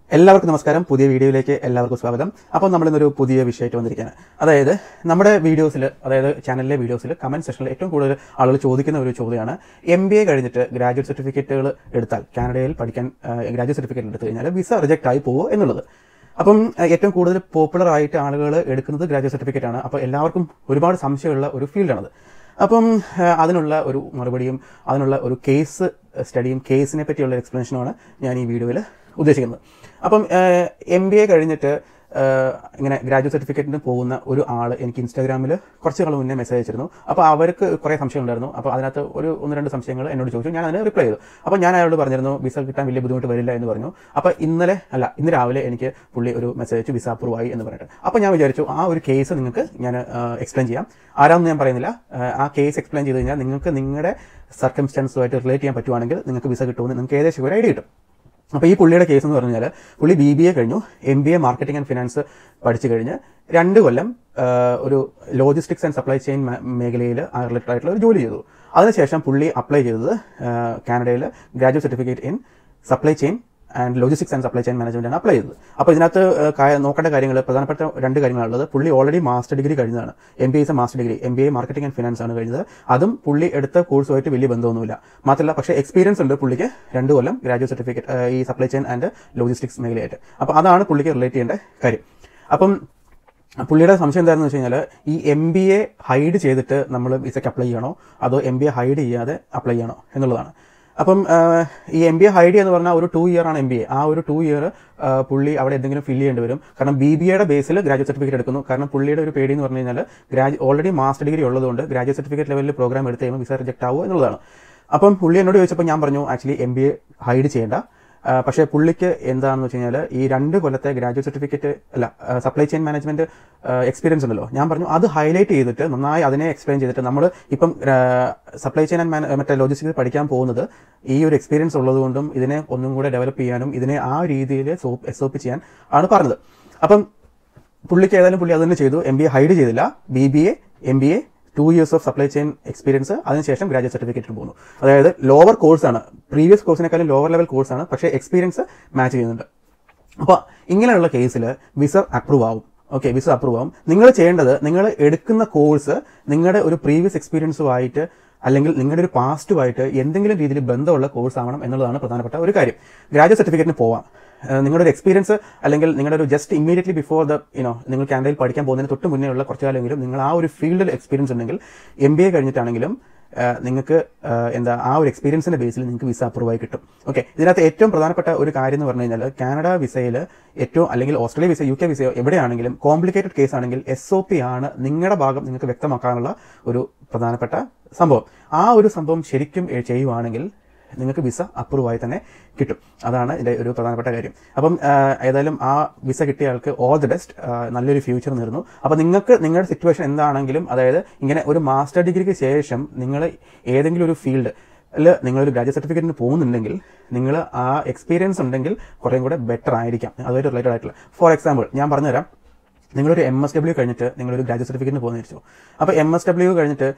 എല്ലാവർക്കും നമസ്കാരം പുതിയ വീഡിയോയിലേക്ക് എല്ലാവർക്കും സ്വാഗതം അപ്പോൾ നമ്മളിന്നൊരു പുതിയ വിഷയമായിട്ട് വന്നിരിക്കുകയാണ് അതായത് നമ്മുടെ വീഡിയോസിൽ അതായത് ചാനലിലെ വീഡിയോസിൽ കമന്റ് സെക്ഷനിൽ ഏറ്റവും കൂടുതൽ ആളുകൾ ചോദിക്കുന്ന ഒരു ചോദ്യമാണ് എം ബി എ കഴിഞ്ഞിട്ട് ഗ്രാജുവേറ്റ് സർട്ടിഫിക്കറ്റുകൾ എടുത്താൽ കാനഡയിൽ പഠിക്കാൻ ഗ്രാജുവേറ്റ് സർട്ടിഫിക്കറ്റ് എടുത്തു കഴിഞ്ഞാൽ വിസ റിജക്റ്റ് ആയി പോകുമോ എന്നുള്ളത് അപ്പം അഹ് ഏറ്റവും കൂടുതൽ പോപ്പുലർ ആയിട്ട് ആളുകൾ എടുക്കുന്നത് ഗ്രാജുവേറ്റ് സർട്ടിഫിക്കറ്റ് ആണ് അപ്പോൾ എല്ലാവർക്കും ഒരുപാട് സംശയമുള്ള ഒരു ഫീൽഡാണത് അപ്പം അഹ് അതിനുള്ള ഒരു മറുപടിയും അതിനുള്ള ഒരു കേസ് സ്റ്റഡിയും കേസിനെ പറ്റിയുള്ള എക്സ്പ്ലനേഷനുമാണ് ഞാൻ ഈ വീഡിയോയിൽ ഉദ്ദേശിക്കുന്നത് അപ്പം എം ബി എ കഴിഞ്ഞിട്ട് ആഹ് ഇങ്ങനെ ഗ്രാജുവേറ്റ് സർട്ടിഫിക്കറ്റിന് പോകുന്ന ഒരു ആൾ എനിക്ക് ഇൻസ്റ്റാഗ്രാമിൽ കുറച്ച് നാൾ മുന്നേ മെസ്സേജ് അയച്ചിരുന്നു അപ്പോൾ അവർക്ക് കുറേ സംശയം ഉണ്ടായിരുന്നു അപ്പോൾ അതിനകത്ത് ഒരു ഒന്ന് രണ്ട് സംശയങ്ങൾ എന്നോട് ചോദിച്ചു ഞാൻ അതിന് റിപ്ലൈ ചെയ്തു അപ്പോൾ ഞാൻ അയാളോട് പറഞ്ഞിരുന്നു വിസ കിട്ടാൻ വലിയ ബുദ്ധിമുട്ട് വരില്ല എന്ന് പറഞ്ഞു അപ്പോൾ ഇന്നലെ അല്ല ഇന്ന് രാവിലെ എനിക്ക് പുള്ളി ഒരു മെസ്സേജ് അയച്ചു വിസ അപ്രൂവ് ആയി എന്ന് പറഞ്ഞിട്ട് അപ്പോൾ ഞാൻ വിചാരിച്ചു ആ ഒരു കേസ് നിങ്ങൾക്ക് ഞാൻ എക്സ്പ്ലെയിൻ ചെയ്യാം ആരാണെന്ന് ഞാൻ പറയുന്നില്ല ആഹ് ആ കേസ് എക്സ്പ്ലെയിൻ ചെയ്ത് കഴിഞ്ഞാൽ നിങ്ങൾക്ക് നിങ്ങളുടെ സർക്കംസ്റ്റാൻസുമായിട്ട് റിലേറ്റ് ചെയ്യാൻ പറ്റുവാണെങ്കിൽ നിങ്ങൾക്ക് വിസ കിട്ടുമെന്ന് നിങ്ങൾക്ക് ഏകദേശം ഒരു ഐഡിയ കിട്ടും അപ്പോൾ ഈ പുള്ളിയുടെ കേസ് എന്ന് പറഞ്ഞാൽ പുള്ളി ബി ബി എ കഴിഞ്ഞു M B A marketing and finance പഠിച്ചു കഴിഞ്ഞ് രണ്ട് കൊല്ലം ആ, ഒരു ലോജിസ്റ്റിക്സ് ആൻഡ് സപ്ലൈ ചെയിൻ മേഖലയിൽ റിലേറ്റഡ് ആയിട്ടുള്ള ഒരു ജോലി ചെയ്തു അതിനുശേഷം പുള്ളി അപ്ലൈ ചെയ്തത് കാനഡയിൽ graduate certificate in supply chain and logistics and supply chain management ആണ് അപ്ലൈ ചെയ്തത് അപ്പോൾ ഇതിനകത്ത് ആ, കാ- നോക്കേണ്ട കാര്യങ്ങൾ പ്രധാനപ്പെട്ട രണ്ട് കാര്യങ്ങളാണുള്ളത് പുള്ളി ഓൾറെഡി മാസ്റ്റർ ഡിഗ്രി കഴിഞ്ഞതാണ് M B S master degree M B A marketing and finance ആണ് കഴിഞ്ഞത് അതും പുള്ളി എടുത്ത കോഴ്സുമായിട്ട് വലിയ ബന്ധമൊന്നുമില്ല മാത്രമല്ല പക്ഷേ എക്സ്പീരിയൻസ് ഉണ്ട് പുള്ളിക്ക് രണ്ട് കൊല്ലം ഗ്രാജുവേറ്റ് സർട്ടിഫിക്കറ്റ് ഈ സപ്ലൈ ചെയിൻ ആൻഡ് ലോജിസ്റ്റിക്സ് മേഖലയായിട്ട് അപ്പോൾ അതാണ് പുള്ളിക്ക് റിലേറ്റ് ചെയ്യേണ്ട കാര്യം അപ്പം പുള്ളിയുടെ സംശയം എന്താണെന്ന് വെച്ച് കഴിഞ്ഞാൽ ഈ എം ബി എ ഹൈഡ് ചെയ്തിട്ട് നമ്മൾ വിസയ്ക്ക് അപ്ലൈ ചെയ്യണോ അതോ എം ബി എ ഹൈഡ് ചെയ്യാതെ അപ്ലൈ ചെയ്യണോ എന്നുള്ളതാണ് അപ്പം ആ, ഈ എം ബി എ ഹൈഡ് എന്ന് പറഞ്ഞാൽ ഒരു ടു ഇയർ ആണ് എം ബി എ ആ ഒരു ടു ഇയർ പുള്ളി അവിടെ എന്തെങ്കിലും ഫില്ല് ചെയ്യേണ്ടി വരും കാരണം ബി ബി എയുടെ ബേസിൽ ഗ്രാജുവേറ്റ് സർട്ടിഫിക്കറ്റ് എടുക്കുന്നു കാരണം പുള്ളിയുടെ ഒരു പേടി എന്ന് പറഞ്ഞു കഴിഞ്ഞാൽ ഗ്രാജു ഓൾറെഡി മാസ്റ്റർ ഡിഗ്രി ഉള്ളതുകൊണ്ട് ഗ്രാജുവേറ്റ് സർട്ടിഫിക്കറ്റ് ലെവലിൽ പ്രോഗ്രാം എടുത്ത് കഴിയുമ്പോൾ വിസ റിജക്ട് ആവുമോ എന്നുള്ളതാണ് അപ്പം പുള്ളി എന്നോട് ചോദിച്ചപ്പോൾ ഞാൻ പറഞ്ഞു actually M B A hide ചെയ്യേണ്ട ആ, പക്ഷേ പുള്ളിക്ക് എന്താണെന്ന് വെച്ച് കഴിഞ്ഞാൽ ഈ രണ്ട് കൊല്ലത്തെ ഗ്രാജുവേറ്റ് സർട്ടിഫിക്കറ്റ് അല്ല സപ്ലൈ ചെയിൻ മാനേജ്മെന്റ് എക്സ്പീരിയൻസ് ഉണ്ടല്ലോ ഞാൻ പറഞ്ഞു അത് ഹൈലൈറ്റ് ചെയ്തിട്ട് നന്നായി അതിനെ എക്സ്പ്ലെയിൻ ചെയ്തിട്ട് നമ്മൾ ഇപ്പം സപ്ലൈ ചെയിൻ ആൻഡ് മറ്റേ ലോജിസ്റ്റിക്സ് പഠിക്കാൻ പോകുന്നത് ഈ ഒരു എക്സ്പീരിയൻസ് ഉള്ളതുകൊണ്ടും ഇതിനെ ഒന്നും കൂടെ ഡെവലപ്പ് ചെയ്യാനും ഇതിനെ ആ രീതിയിൽ എസ് ഒ പി ചെയ്യാൻ ആണ് പറഞ്ഞത് അപ്പം പുള്ളിക്ക് ഏതായാലും പുള്ളി അത് തന്നെ ചെയ്തു എം ബി എ ഹൈഡ് ചെയ്തില്ല B B A M B A two years of supply chain experience അതിനുശേഷം ഗ്രാജുവേറ്റ് സർട്ടിഫിക്കറ്റിന് പോകുന്നു അതായത് ലോവർ കോഴ്സാണ് പ്രീവിയസ് കോഴ്സിനേക്കാളും ലോവർ ലെവൽ കോഴ്സാണ് പക്ഷേ എക്സ്പീരിയൻസ് മാച്ച് ചെയ്യുന്നുണ്ട് അപ്പോൾ ഇങ്ങനെയുള്ള കേസിൽ വിസ അപ്രൂവ് ആവും ഓക്കെ വിസ അപ്രൂവ് ആവും നിങ്ങൾ ചെയ്യേണ്ടത് നിങ്ങൾ എടുക്കുന്ന കോഴ്സ് നിങ്ങളുടെ ഒരു പ്രീവിയസ് എക്സ്പീരിയൻസുമായിട്ട് അല്ലെങ്കിൽ നിങ്ങളുടെ ഒരു പാസ്റ്റുമായിട്ട് എന്തെങ്കിലും രീതിയിൽ ബന്ധമുള്ള കോഴ്സ് ആവണം എന്നുള്ളതാണ് പ്രധാനപ്പെട്ട ഒരു കാര്യം ഗ്രാജുവേറ്റ് സർട്ടിഫിക്കറ്റിന് പോവാം ഏഹ് നിങ്ങളുടെ ഒരു എക്സ്പീരിയൻസ് അല്ലെങ്കിൽ നിങ്ങളുടെ ഒരു just immediately before the you know നിങ്ങൾ കാനഡയിൽ പഠിക്കാൻ പോകുന്നതിന് തൊട്ട് മുന്നേ ഉള്ള കുറച്ച് കാലമെങ്കിലും നിങ്ങൾ ആ ഒരു ഫീൽഡിൽ എക്സ്പീരിയൻസ് ഉണ്ടെങ്കിൽ എം ബി എ കഴിഞ്ഞിട്ടാണെങ്കിലും ഏഹ് നിങ്ങൾക്ക് ഏഹ് എന്താ ആ ഒരു എക്സ്പീരിയൻസിന്റെ ബേസിൽ നിങ്ങൾക്ക് വിസ അപ്രൂവ് ആയി കിട്ടും ഓക്കെ ഇതിനകത്ത് ഏറ്റവും പ്രധാനപ്പെട്ട ഒരു കാര്യം എന്ന് പറഞ്ഞു കഴിഞ്ഞാൽ കാനഡ വിസയിൽ ഏറ്റവും അല്ലെങ്കിൽ ഓസ്ട്രേലിയ വിസ യു കെ വിസയോ എവിടെയാണെങ്കിലും കോംപ്ലിക്കേറ്റഡ് കേസ് ആണെങ്കിൽ എസ് ഒ പി ആണ് നിങ്ങളുടെ ഭാഗം നിങ്ങൾക്ക് വ്യക്തമാക്കാനുള്ള ഒരു പ്രധാനപ്പെട്ട സംഭവം ആ ഒരു സംഭവം ശരിക്കും എ- ചെയ്യുവാണെങ്കിൽ നിങ്ങൾക്ക് വിസ അപ്രൂവ് ആയി തന്നെ കിട്ടും അതാണ് ഇതിന്റെ ഒരു പ്രധാനപ്പെട്ട കാര്യം അപ്പം ആ, ഏതായാലും ആ വിസ കിട്ടിയ ആൾക്ക് ഓൾ ദി ബെസ്റ്റ് നല്ലൊരു ഫ്യൂച്ചർ നേരുന്നു അപ്പം നിങ്ങൾക്ക് നിങ്ങളുടെ സിറ്റുവേഷൻ എന്താണെങ്കിലും അതായത് ഇങ്ങനെ ഒരു മാസ്റ്റർ ഡിഗ്രിക്ക് ശേഷം നിങ്ങൾ ഏതെങ്കിലും ഒരു ഫീൽഡ് ല് നിങ്ങളൊരു ഗ്രാജുവേറ്റ് സർട്ടിഫിക്കറ്റിന് പോകുന്നുണ്ടെങ്കിൽ നിങ്ങൾ ആ എക്സ്പീരിയൻസ് ഉണ്ടെങ്കിൽ കുറേം കൂടെ ബെറ്റർ ആയിരിക്കാം അതുമായിട്ട് റിലേറ്റഡ് ആയിട്ടുള്ള ഫോർ എക്സാമ്പിൾ ഞാൻ പറഞ്ഞുതരാം നിങ്ങളൊരു എം എസ് ഡബ്ല്യു കഴിഞ്ഞിട്ട് നിങ്ങളൊരു ഗ്രാജുവേറ്റ് സർട്ടിഫിക്കറ്റിന് പോകുന്ന വെച്ചു അപ്പോൾ എം എസ് ഡബ്ല്യു കഴിഞ്ഞിട്ട്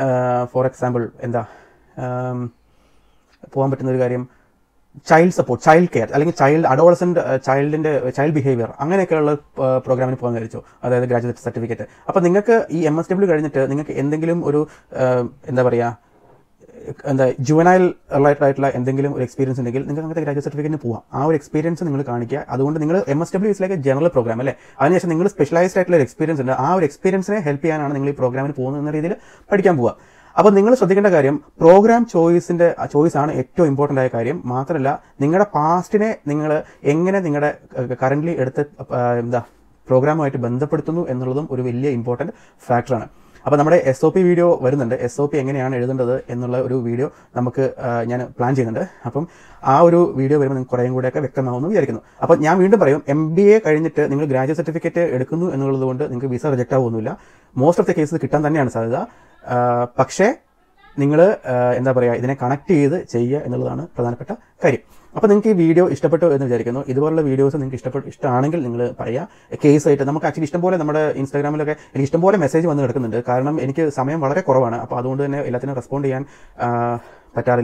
ഫോർ എക്സാമ്പിൾ എന്താ ആം, പോകാൻ പറ്റുന്ന ഒരു കാര്യം ചൈൽഡ് സപ്പോർട്ട് ചൈൽഡ് കെയർ അല്ലെങ്കിൽ ചൈൽഡ് അഡോളസെന്റ് ചൈൽഡിന്റെ ചൈൽഡ് ബിഹേവിയർ അങ്ങനെയൊക്കെയുള്ള പ്രോഗ്രാമിന് പോകാൻ കഴിച്ചു അതായത് ഗ്രാജുവേറ്റ് സർട്ടിഫിക്കറ്റ് അപ്പോൾ നിങ്ങൾക്ക് ഈ എം എസ് ഡബ്ല്യു കഴിഞ്ഞിട്ട് നിങ്ങൾക്ക് എന്തെങ്കിലും ഒരു ആ, എന്താ പറയുക എന്താ ജുവനൈൽ റിലേറ്റഡ് ആയിട്ടുള്ള എന്തെങ്കിലും ഒരു എക്സ്പീരിയൻസ് ഉണ്ടെങ്കിൽ നിങ്ങൾക്ക് അങ്ങനത്തെ ഗ്രാജുവേറ്റ് സർട്ടിഫിക്കറ്റിന് പോവാം ആ ഒരു എക്സ്പീരിയൻസ് നിങ്ങൾ കാണിക്കുക അതുകൊണ്ട് നിങ്ങൾ എം എസ് ഡബ്ല്യു ഇസിലേക്ക് ജനറൽ പ്രോഗ്രാം അല്ലേ അതിനുശേഷം നിങ്ങൾ സ്പെഷ്യലൈസ്ഡ് ആയിട്ടുള്ള ഒരു എക്സ്പീരിയൻസ് ഉണ്ട് ആ ഒരു എക്സ്പീരിയൻസിനെ ഹെൽപ്പ് ചെയ്യാനാണ് നിങ്ങൾ ഈ പ്രോഗ്രാമിന് പോകുന്നത് എന്ന രീതിയിൽ പഠിക്കാൻ പോവുക അപ്പോൾ നിങ്ങൾ ശ്രദ്ധിക്കേണ്ട കാര്യം പ്രോഗ്രാം ചോയ്സിന്റെ ചോയ്സ് ആണ് ഏറ്റവും ഇമ്പോർട്ടൻ്റ് ആയ കാര്യം മാത്രമല്ല നിങ്ങളുടെ പാസ്റ്റിനെ നിങ്ങൾ എങ്ങനെ നിങ്ങളുടെ കറന്റ് എടുത്ത ആ, എന്താ പ്രോഗ്രാമുമായിട്ട് ബന്ധപ്പെടുത്തുന്നു എന്നുള്ളതും ഒരു വലിയ ഇമ്പോർട്ടൻറ്റ് ഫാക്ടറാണ് അപ്പോൾ നമ്മുടെ എസ് ഒ പി വീഡിയോ വരുന്നുണ്ട് എസ് ഒ പി എങ്ങനെയാണ് എഴുതേണ്ടത് എന്നുള്ള ഒരു വീഡിയോ നമുക്ക് ആ, ഞാൻ പ്ലാൻ ചെയ്യുന്നുണ്ട് അപ്പം ആ ഒരു വീഡിയോ വരുമ്പോൾ നിങ്ങൾക്ക് കുറേയും കൂടെയൊക്കെ വ്യക്തമാവുമെന്ന് വിചാരിക്കുന്നു അപ്പോൾ ഞാൻ വീണ്ടും പറയും എം ബി എ കഴിഞ്ഞിട്ട് നിങ്ങൾ ഗ്രാജുവേറ്റ് സർട്ടിഫിക്കറ്റ് എടുക്കുന്നു എന്നുള്ളത് കൊണ്ട് നിങ്ങൾക്ക് വിസ റിജക്റ്റ് ആവുമൊന്നുമില്ല മോസ്റ്റ് ഓഫ് ദ കേസസ് കിട്ടാൻ തന്നെയാണ് സാധ്യത ആ, പക്ഷേ നിങ്ങൾ എന്താ പറയുക ഇതിനെ കണക്ട് ചെയ്ത് ചെയ്യുക എന്നുള്ളതാണ് പ്രധാനപ്പെട്ട കാര്യം അപ്പോൾ നിങ്ങൾക്ക് ഈ വീഡിയോ ഇഷ്ടപ്പെട്ടു എന്ന് വിചാരിക്കുന്നു ഇതുപോലുള്ള വീഡിയോസ് നിങ്ങൾക്ക് ഇഷ്ടപ്പെട്ടു ഇഷ്ടമാണെങ്കിൽ നിങ്ങൾ പറയുക കേസ് ആയിട്ട് നമുക്ക് ആക്ച്വലി ഇഷ്ടംപോലെ നമ്മുടെ ഇൻസ്റ്റാഗ്രാമിലൊക്കെ എനിക്ക് ഇഷ്ടംപോലെ മെസ്സേജ് വന്ന് കിടക്കുന്നുണ്ട് കാരണം എനിക്ക് സമയം വളരെ കുറവാണ് അപ്പോൾ അതുകൊണ്ട് തന്നെ എല്ലാത്തിനും റെസ്പോണ്ട് ചെയ്യാൻ ആ, പറ്റാറില്ല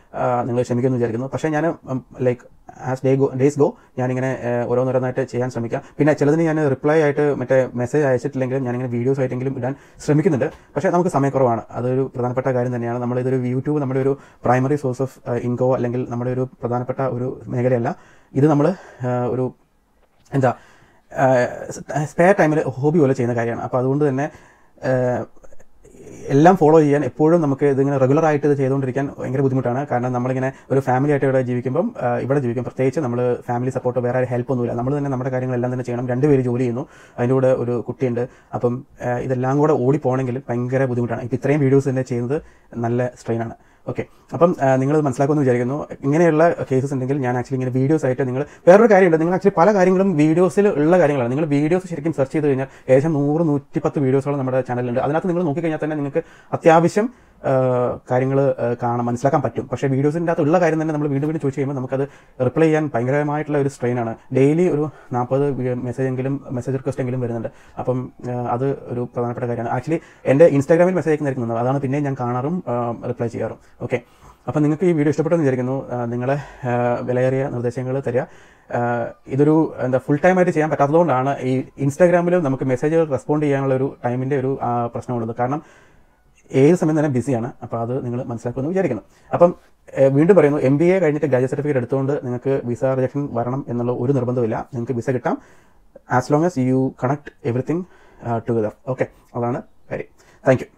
നിങ്ങൾ ക്ഷമിക്കുമെന്ന് വിചാരിക്കുന്നു പക്ഷേ ഞാൻ like as days go days go ഞാനിങ്ങനെ ആ, ഓരോന്നോരോന്നായിട്ട് ചെയ്യാൻ ശ്രമിക്കാം പിന്നെ ചിലതിന് ഞാൻ റിപ്ലൈ ആയിട്ട് മറ്റേ മെസ്സേജ് അയച്ചിട്ടില്ലെങ്കിലും ഞാനിങ്ങനെ വീഡിയോസ് ആയിട്ടെങ്കിലും ഇടാൻ ശ്രമിക്കുന്നുണ്ട് പക്ഷേ നമുക്ക് സമയക്കുറവാണ് അതൊരു പ്രധാനപ്പെട്ട കാര്യം തന്നെയാണ് നമ്മളിതൊരു യൂട്യൂബ് നമ്മുടെ ഒരു പ്രൈമറി സോഴ്സ് ഓഫ് ഇൻകോ അല്ലെങ്കിൽ നമ്മുടെ ഒരു പ്രധാനപ്പെട്ട ഒരു മേഖലയല്ല ഇത് നമ്മൾ ഒരു എന്താ സ്പെയർ ടൈമിൽ ഹോബി പോലെ ചെയ്യുന്ന കാര്യമാണ് അപ്പോൾ അതുകൊണ്ട് തന്നെ ആ, എല്ലാം ഫോളോ ചെയ്യാൻ എപ്പോഴും നമുക്ക് ഇതിങ്ങനെ റെഗുലർ ആയിട്ട് ഇത് ചെയ്തുകൊണ്ടിരിക്കാൻ ഭയങ്കര ബുദ്ധിമുട്ടാണ് കാരണം നമ്മളിങ്ങനെ ഒരു ഫാമിലി ആയിട്ട് ഇവിടെ ജീവിക്കുമ്പം ആ, ഇവിടെ ജീവിക്കും പ്രത്യേകിച്ച് നമ്മൾ ഫാമിലി സപ്പോർട്ട് വേറെ ഹെൽപ്പ് ഒന്നുമില്ല നമ്മൾ തന്നെ നമ്മുടെ കാര്യങ്ങളെല്ലാം തന്നെ ചെയ്യണം രണ്ടുപേര് ജോലി ചെയ്യുന്നു അതിൻ്റെ കൂടെ ഒരു കുട്ടിയുണ്ട് അപ്പം ആ, ഇതെല്ലാം കൂടെ ഓടി പോകണമെങ്കിൽ ഭയങ്കര ബുദ്ധിമുട്ടാണ് ഇപ്പം ഇത്രയും വീഡിയോസ് തന്നെ ചെയ്യുന്നത് നല്ല സ്ട്രെയിനാണ് ഓക്കെ അപ്പം നിങ്ങൾ മനസ്സിലാക്കുമെന്ന് വിചാരിക്കുന്നു ഇങ്ങനെയുള്ള കേസസ് ഉണ്ടെങ്കിൽ ഞാൻ ആക്ച്വലി ഇങ്ങനെ വീഡിയോസ് ആയിട്ട് നിങ്ങൾ വേറൊരു കാര്യമുണ്ട് നിങ്ങൾ ആക്ച്വലി പല കാര്യങ്ങളും വീഡിയോസിൽ ഉള്ള കാര്യങ്ങളാണ് നിങ്ങൾ വീഡിയോസ് ശരിക്കും സെർച്ച് ചെയ്ത് കഴിഞ്ഞാൽ ഏകദേശം നൂറ് നൂറ്റി പത്ത് വീഡിയോസോളം നമ്മുടെ ചാനലിലുണ്ട് അതിനകത്ത് നിങ്ങൾ നോക്കിക്കഴിഞ്ഞാൽ തന്നെ നിങ്ങൾക്ക് അത്യാവശ്യം കാര്യങ്ങൾ കാണാൻ മനസ്സിലാക്കാൻ പറ്റും പക്ഷേ വീഡിയോസിൻ്റെ അകത്ത് ഉള്ള കാര്യം തന്നെ നമ്മൾ വീണ്ടും വീണ്ടും ചോദിച്ചു കഴിയുമ്പോൾ നമുക്കത് റിപ്ലൈ ചെയ്യാൻ ഭയങ്കരമായിട്ടുള്ള ഒരു സ്ട്രെയിനാണ് ഡെയിലി ഒരു നാൽപ്പത് മെസ്സേജ് എങ്കിലും മെസ്സേജ് റിക്വസ്റ്റ് എങ്കിലും വരുന്നുണ്ട് അപ്പം ആ, അത് ഒരു പ്രധാനപ്പെട്ട കാര്യമാണ് ആക്ച്വലി എൻ്റെ ഇൻസ്റ്റാഗ്രാമിൽ മെസ്സേജ് അയക്കുന്നതായിരിക്കും അതാണ് പിന്നെ ഞാൻ കാണാറും റിപ്ലൈ ചെയ്യാറും ഓക്കെ അപ്പം നിങ്ങൾക്ക് ഈ വീഡിയോ ഇഷ്ടപ്പെട്ടെന്ന് വിചാരിക്കുന്നു ആ, നിങ്ങളെ ആ, വിലയേറിയ നിർദ്ദേശങ്ങൾ തരിക ആ, ഇതൊരു എന്താ ഫുൾ ടൈം ആയിട്ട് ചെയ്യാൻ പറ്റാത്തതുകൊണ്ടാണ് ഈ ഇൻസ്റ്റാഗ്രാമിലും നമുക്ക് മെസ്സേജ് റെസ്പോണ്ട് ചെയ്യാനുള്ള ഒരു ടൈമിൻ്റെ ഒരു ആ, പ്രശ്നമുള്ളത് കാരണം ഏത് സമയം തന്നെ ബിസിയാണ് അപ്പോൾ അത് നിങ്ങൾ മനസ്സിലാക്കുമെന്ന് വിചാരിക്കുന്നു അപ്പം ഏഹ്, വീണ്ടും പറയുന്നു എം ബി എ കഴിഞ്ഞിട്ട് ഗ്രാജുവേറ്റ് സർട്ടിഫിക്കറ്റ് എടുത്തുകൊണ്ട് നിങ്ങൾക്ക് വിസ റിജക്ഷൻ വരണം എന്നുള്ള ഒരു നിർബന്ധമില്ല നിങ്ങൾക്ക് വിസ കിട്ടാം as long as you connect everything together okay അതാണ് കാര്യം താങ്ക് യു